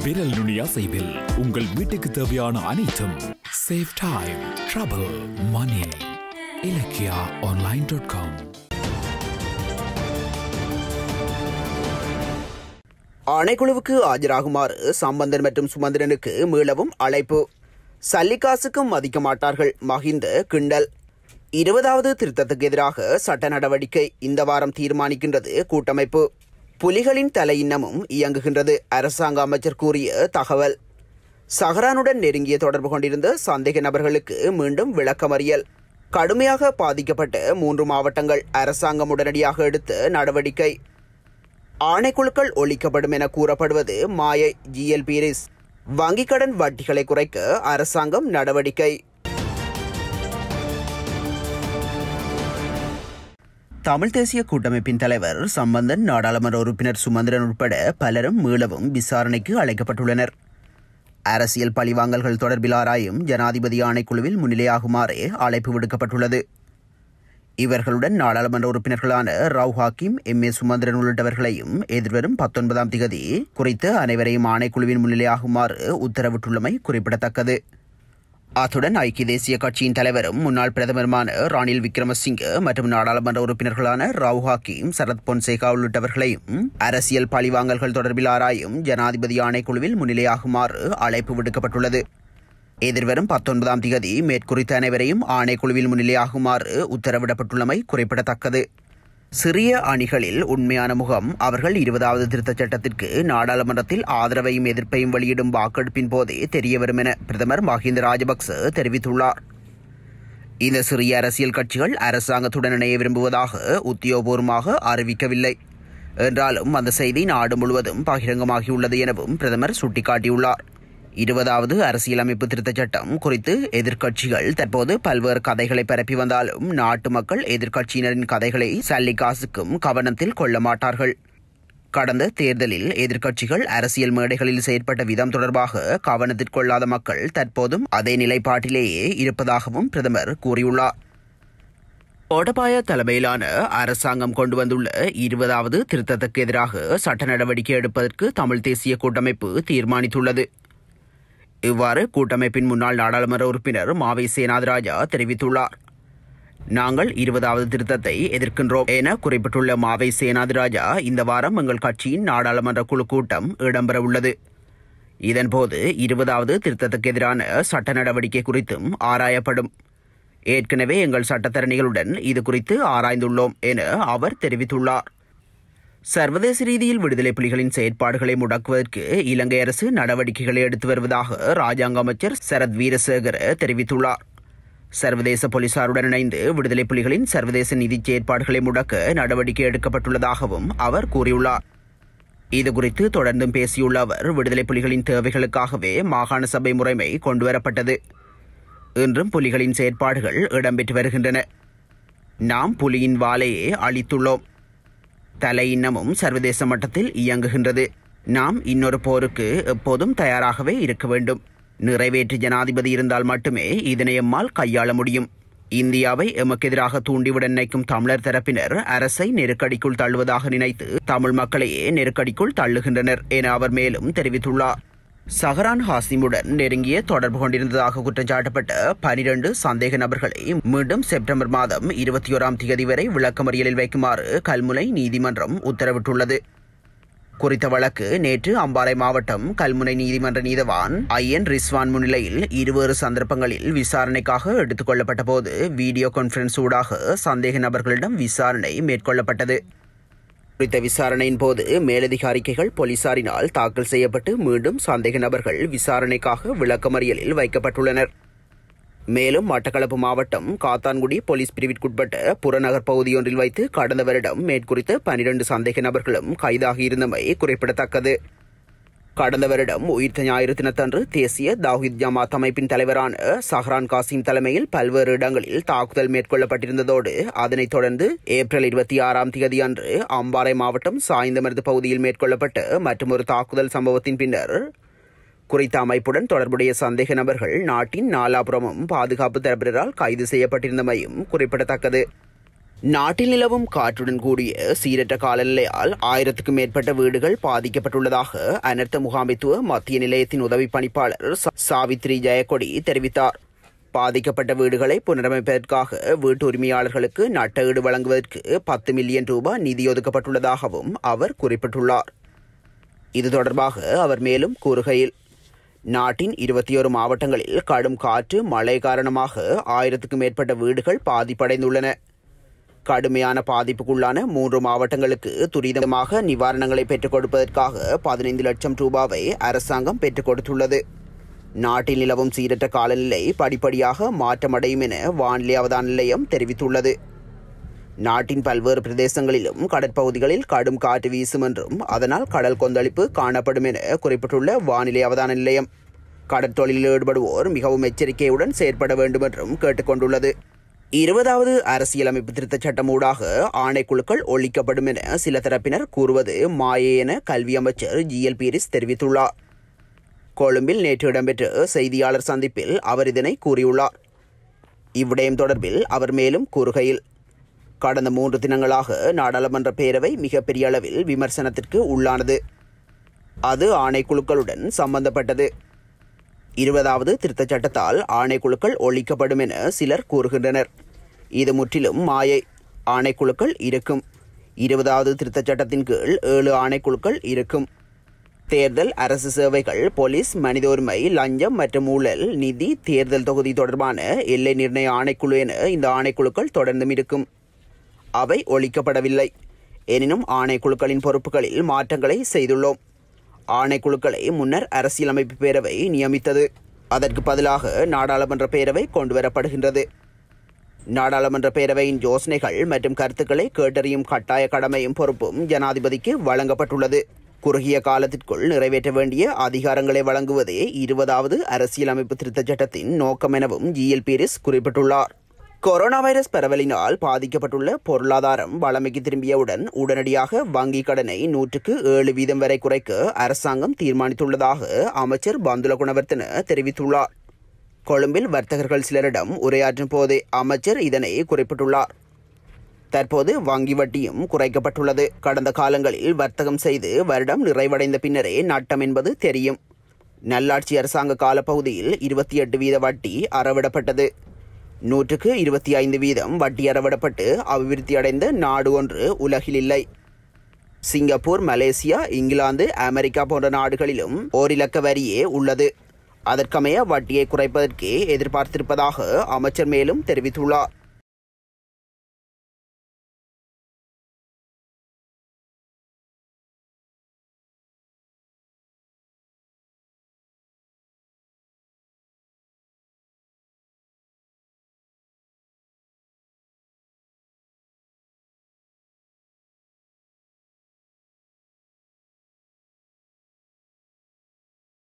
விரல் நுனி அசைவில் உங்கள் வீட்டுக்கு தேவையான அனைத்தும் save time trouble money Ilakkiya online dot com ஆணைக்குழுவுக்கு ஆஜராகுமாறு சம்பந்தன் மற்றும் சுமந்திரனுக்கு மீளவும் அழைப்பு சல்லிகாசுக்கும் மதிக்க மாட்டார்கள் மகிந்த கிண்டல் இருபதாவது திருத்தத்துக்கு எதிராக சட்ட நடவடிக்கை இந்த வாரம் தீர்மானிக்கின்றது கூட்டமைப்பு புலிகளின் தலை இன்னமும் இயங்குகின்றது அரசாங்க அமைச்சர் கூறிய தகவல் சஹரானுடன் நெருங்கிய தொடர்பு கொண்டிருந்த சந்தேக நபர்களுக்கு மீண்டும் விளக்கமறியல் கடுமையாக பாதிக்கப்பட்ட மூன்று மாவட்டங்கள் அரசாங்கம் உடனடியாக எடுத்த நடவடிக்கை ஆணைக்குழுக்கள் ஒழிக்கப்படும் என கூறப்படுவது மாயை ஜிஎல் பீரிஸ் வங்கிக் கடன் வட்டிகளை குறைக்க அரசாங்கம் நடவடிக்கை தமிழ் தேசிய கூட்டமைப்பின் தலைவர் சம்பந்தன் நாடாளுமன்ற உறுப்பினர் சுமந்திரன் உட்பட பலரும் மீளவும் விசாரணைக்கு அழைக்கப்பட்டுள்ளனர் அரசியல் பழிவாங்கல்கள் தொடர்பில் ஆராயும் ஜனாதிபதி ஆணைக்குழுவில் முன்னிலையாகுமாறே அழைப்பு விடுக்கப்பட்டுள்ளது இவர்களுடன் நாடாளுமன்ற உறுப்பினர்களான ராவ் ஹாக்கிம் எம் ஏ சுமந்திரன் உள்ளிட்டவர்களையும் எதிர்வரும் பத்தொன்பதாம் திகதி குறித்து அனைவரையும் ஆணைக்குழுவின் முன்னிலையாகுமாறு உத்தரவிட்டுள்ளமை குறிப்பிடத்தக்கது அத்துடன் ஐக்கிய தேசிய கட்சியின் தலைவரும் முன்னாள் பிரதமருமான ராணில் விக்ரமசிங்க மற்றும் நாடாளுமன்ற உறுப்பினர்களான ராவ் ஹாக்கிம் சரத் பொன்சேகா உள்ளிட்டவர்களையும் அரசியல் பழிவாங்கல்கள் தொடர்பில் ஆராயும் ஜனாதிபதி ஆணைக்குழுவில் முன்னிலையாகுமாறு அழைப்பு விடுக்கப்பட்டுள்ளது எதிர்வரும் பத்தொன்பதாம் திகதி மேற்குறித்த அனைவரையும் ஆணைக்குழுவில் முன்னிலையாகுமாறு உத்தரவிடப்பட்டுள்ளமை குறிப்பிடத்தக்கது சிறிய அணிகளில் உண்மையான முகம் அவர்கள் இருபதாவது திருத்தச் சட்டத்திற்கு நாடாளுமன்றத்தில் ஆதரவையும் எதிர்ப்பையும் வெளியிடும் வாக்கெடுப்பின் போதே தெரியவரும் என பிரதமர் மஹிந்த ராஜபக்ச தெரிவித்துள்ளார் இந்த சிறிய அரசியல் கட்சிகள் அரசாங்கத்துடன் இணைய விரும்புவதாக உத்தியோகபூர்வமாக அறிவிக்கவில்லை என்றாலும் அந்த செய்தி நாடு முழுவதும் பகிரங்கமாகியுள்ளது எனவும் பிரதமர் சுட்டிக்காட்டியுள்ளார் இருபதாவது அரசியலமைப்பு திருத்தச் சட்டம் குறித்து எதிர்க்கட்சிகள் தற்போது பல்வேறு கதைகளை பரப்பி வந்தாலும் நாட்டு மக்கள் எதிர்க்கட்சியினரின் கதைகளை சல்லிகாசுக்கும் கவனத்தில் கொள்ள மாட்டார்கள் கடந்த தேர்தலில் எதிர்க்கட்சிகள் அரசியல் மேடைகளில் செயற்பட்ட விதம் தொடர்பாக கவனத்திற்கொள்ளாத மக்கள் தற்போதும் அதே நிலைப்பாட்டிலேயே இருப்பதாகவும் பிரதமர் கூறியுள்ளார் கோட்டபாய தலைமையிலான அரசாங்கம் கொண்டு வந்துள்ள இருபதாவது திருத்தத்துக்கு எதிராக சட்ட நடவடிக்கை எடுப்பதற்கு தமிழ் தேசிய கூட்டமைப்பு தீர்மானித்துள்ளது இவ்வாறு கூட்டமைப்பின் முன்னாள் நாடாளுமன்ற உறுப்பினர் மாவை சேனாதராஜா தெரிவித்துள்ளார் நாங்கள் இருபதாவது திருத்தத்தை எதிர்க்கின்றோம் என குறிப்பிட்டுள்ள மாவை சேனாதிராஜா இந்த வாரம் எங்கள் கட்சியின் நாடாளுமன்ற குழு கூட்டம் இடம்பெற உள்ளது இதன்போது இருபதாவது திருத்தத்துக்கு எதிரான சட்ட நடவடிக்கை குறித்தும் ஆராயப்படும் ஏற்கனவே எங்கள் சட்டத்தரணிகளுடன் இது குறித்து ஆராய்ந்துள்ளோம் என அவர் தெரிவித்துள்ளார் சர்வதேச ரீதியில் விடுதலை புலிகளின் செயற்பாடுகளை முடக்குவதற்கு இலங்கை அரசு நடவடிக்கைகளை எடுத்து வருவதாக ராஜாங்க அமைச்சர் சரத் வீரசேகர தெரிவித்துள்ளார் சர்வதேச போலீசாருடன் இணைந்து விடுதலை புலிகளின் சர்வதேச நிதி செயற்பாடுகளை முடக்க நடவடிக்கை எடுக்கப்பட்டுள்ளதாகவும் அவர் கூறியுள்ளார் இதுகுறித்து தொடர்ந்தும் பேசியுள்ள அவர் விடுதலை புலிகளின் தேவைகளுக்காகவே மாகாண சபை முறைமை கொண்டுவரப்பட்டது இன்றும் புலிகளின் செயற்பாடுகள் இடம்பெற்று வருகின்றன நாம் புலியின் வாலையே அளித்துள்ளோம் தலை இன்னமும் சர்வதேச மட்டத்தில் இயங்குகின்றது நாம் இன்னொரு போருக்கு எப்போதும் தயாராகவே இருக்க வேண்டும் நிறைவேற்று ஜனாதிபதி இருந்தால் மட்டுமே இதனை எம்மால் கையாள முடியும் இந்தியாவை எமக்கு எதிராக தூண்டிவிட நினைக்கும் தமிழர் தரப்பினர் அரசை நெருக்கடிக்குள் தள்ளுவதாக நினைத்து தமிழ் மக்களையே நெருக்கடிக்குள் தள்ளுகின்றனர் என அவர் மேலும் தெரிவித்துள்ளார் சஹரான் ஹாசிமுடன் நெருங்கிய தொடர்பு கொண்டிருந்ததாக குற்றச்சாட்டப்பட்ட பனிரண்டு சந்தேக நபர்களை மீண்டும் செப்டம்பர் மாதம் இருபத்தி ஓராம் தேதி வரை விளக்கமறியலில் வைக்குமாறு கல்முனை நீதிமன்றம் உத்தரவிட்டுள்ளது குறித்த வழக்கு நேற்று அம்பாறை மாவட்டம் கல்முனை நீதிமன்ற நீதவான் ஐ என் ரிஸ்வான் முன்னிலையில் இருவேறு சந்தர்ப்பங்களில் விசாரணைக்காக எடுத்துக் கொள்ளப்பட்ட போது வீடியோ கான்பரன்ஸ் ஊடாக சந்தேக நபர்களிடம் விசாரணை மேற்கொள்ளப்பட்டது குறித்த விசாரணையின் போது மேலதிக அறிக்கைகள் போலீசாரினால் தாக்கல் செய்யப்பட்டு மீண்டும் சந்தேக நபர்கள் விசாரணைக்காக விளக்கமறியலில் வைக்கப்பட்டுள்ளனர் மேலும் மட்டக்களப்பு மாவட்டம் காத்தான்குடி போலீஸ் பிரிவிற்குட்பட்ட புறநகர் பகுதியொன்றில் வைத்து கடந்த வருடம் மேற்குறித்த பனிரண்டு சந்தேக நபர்களும் கைதாகியிருந்தமை குறிப்பிடத்தக்கது கடந்த வருடம் உயிர்த்த ஞாயிறு தினத்தன்று தேசிய தாஹித் ஜமாத் அமைப்பின் தலைவரான சஹ்ரான் காசிம் தலைமையில் பல்வேறு இடங்களில் தாக்குதல் மேற்கொள்ளப்பட்டிருந்ததோடு அதனைத் தொடர்ந்து ஏப்ரல் இருபத்தி ஆறாம் தேதி அன்று அம்பாறை மாவட்டம் சாய்ந்தமருது பகுதியில் மேற்கொள்ளப்பட்ட மற்றொரு தாக்குதல் சம்பவத்தின் பின்னர் குறித்த அமைப்புடன் தொடர்புடைய சந்தேக நபர்கள் நாட்டின் நாலாபுறமும் பாதுகாப்பு தரப்பினரால் கைது செய்யப்பட்டிருந்தமையும் குறிப்பிடத்தக்கது நாட்டில் நிலவும் காற்றுடன் கூடிய சீரற்ற காலநிலையால் ஆயிரத்துக்கும் மேற்பட்ட வீடுகள் பாதிக்கப்பட்டுள்ளதாக அனர்த்த முகாமைத்துவ மத்திய நிலையத்தின் உதவி பணிப்பாளர் சா- சாவித்ரி ஜெயக்கொடி தெரிவித்தார் பாதிக்கப்பட்ட வீடுகளை புனரமைப்பதற்காக வீட்டு உரிமையாளர்களுக்கு நட்டஈடு வழங்குவதற்கு பத்து மில்லியன் ரூபாய் நிதி ஒதுக்கப்பட்டுள்ளதாகவும் அவர் குறிப்பிட்டுள்ளார் இது தொடர்பாக அவர் மேலும் கூறுகையில் நாட்டின் இருபத்தி ஒரு மாவட்டங்களில் கடும் காற்று மழை காரணமாக ஆயிரத்துக்கும் மேற்பட்ட வீடுகள் பாதிப்படைந்துள்ளன கடுமையான பாதிப்புக்குள்ளான மூன்று மாவட்டங்களுக்கு துரிதமாக நிவாரணங்களை பெற்றுக் கொடுப்பதற்காக பதினைந்து லட்சம் ரூபாவை அரசாங்கம் பெற்றுக் கொடுத்துள்ளது நாட்டில் நிலவும் சீரற்ற காலநிலை படிப்படியாக மாற்றமடையும் என வானிலை அவதான நிலையம் தெரிவித்துள்ளது நாட்டின் பல்வேறு பிரதேசங்களிலும் கடற்பகுதிகளில் கடும் காற்று வீசும் என்றும் அதனால் கடல் கொந்தளிப்பு காணப்படும் என குறிப்பிட்டுள்ள வானிலை அவதான நிலையம் கடற்தொழிலில் ஈடுபடுவோர் மிகவும் எச்சரிக்கையுடன் செயற்பட வேண்டும் என்றும் கேட்டுக்கொண்டுள்ளது இருபதாவது அரசியலமைப்பு திருத்தச் சட்டம் ஊடாக ஆணைக்குழுக்கள் ஒழிக்கப்படும் என சில தரப்பினர் கூறுவது மாயே என கல்வி அமைச்சர் ஜி எல் பீரிஸ் தெரிவித்துள்ளார் கொழும்பில் நேற்று இடம்பெற்ற செய்தியாளர் சந்திப்பில் அவர் இதனை கூறியுள்ளார் இவ்விடயம் தொடர்பில் அவர் மேலும் கூறுகையில் கடந்த மூன்று தினங்களாக நாடாளுமன்ற பேரவை மிகப்பெரிய அளவில் விமர்சனத்திற்கு உள்ளானது அது ஆணைக்குழுக்களுடன் சம்பந்தப்பட்டது இருபதாவது திருத்தச் சட்டத்தால் ஆணைக்குழுக்கள் ஒழிக்கப்படும் என சிலர் கூறுகின்றனர் இது முற்றிலும் மாயை ஆணைக்குழுக்கள் இருக்கும் இருபதாவது திருத்தச் சட்டத்தின் கீழ் ஏழு ஆணைக்குழுக்கள் இருக்கும் தேர்தல் அரசு சேவைகள் போலீஸ் மனித உரிமை லஞ்சம் மற்றும் ஊழல் நிதி தேர்தல் தொகுதி தொடர்பான எல்லை நிர்ணய ஆணைக்குழு என இந்த ஆணைக்குழுக்கள் தொடர்ந்தும் இருக்கும் அவை ஒழிக்கப்படவில்லை எனினும் ஆணைக்குழுக்களின் பொறுப்புகளில் மாற்றங்களை செய்துள்ளோம் ஆணைக்குழுக்களை முன்னர் அரசியலமைப்பு பேரவை நியமித்தது அதற்கு பதிலாக நாடாளுமன்ற பேரவை கொண்டுவரப்படுகின்றது நாடாளுமன்ற பேரவையின் யோசனைகள் மற்றும் கருத்துக்களை கேட்டறியும் கட்டாய கடமையும் பொறுப்பும் ஜனாதிபதிக்கு வழங்கப்பட்டுள்ளது குறுகிய காலத்திற்குள் நிறைவேற்ற வேண்டிய அதிகாரங்களை வழங்குவதே இருபதாவது அரசியலமைப்பு திருத்தச் சட்டத்தின் நோக்கம் எனவும் ஜிஎல் பீரிஸ் குறிப்பிட்டுள்ளார் கொரோனா வைரஸ் பரவலினால் பாதிக்கப்பட்டுள்ள பொருளாதாரம் வளமைக்கு திரும்பியவுடன் உடனடியாக வங்கிக் கடனை நூற்றுக்கு ஏழு வீதம் வரை குறைக்க அரசாங்கம் தீர்மானித்துள்ளதாக அமைச்சர் பந்துல குணவர்த்தன தெரிவித்துள்ளார் கொழும்பில் வர்த்தகர்கள் சிலரிடம் உரையாற்றும் போதே அமைச்சர் இதனை குறிப்பிட்டுள்ளார் தற்போது வங்கி வட்டியும் குறைக்கப்பட்டுள்ளது கடந்த காலங்களில் வர்த்தகம் செய்து வருடம் நிறைவடைந்த பின்னரே நட்டம் என்பது தெரியும் நல்லாட்சி அரசாங்க காலப்பகுதியில் இருபத்தி எட்டு வீத வட்டி அறவிடப்பட்டது நூற்றுக்கு இருபத்தி ஐந்து வீதம் வட்டி அறவிடப்பட்டு அபிவிருத்தி அடைந்த நாடு ஒன்று உலகில் இல்லை சிங்கப்பூர் மலேசியா இங்கிலாந்து அமெரிக்கா போன்ற நாடுகளிலும் ஓரிலக்க வரியே உள்ளது அதற்கமைய வட்டியை குறைப்பதற்கே எதிர்பார்த்திருப்பதாக அமைச்சர் மேலும் தெரிவித்துள்ளார்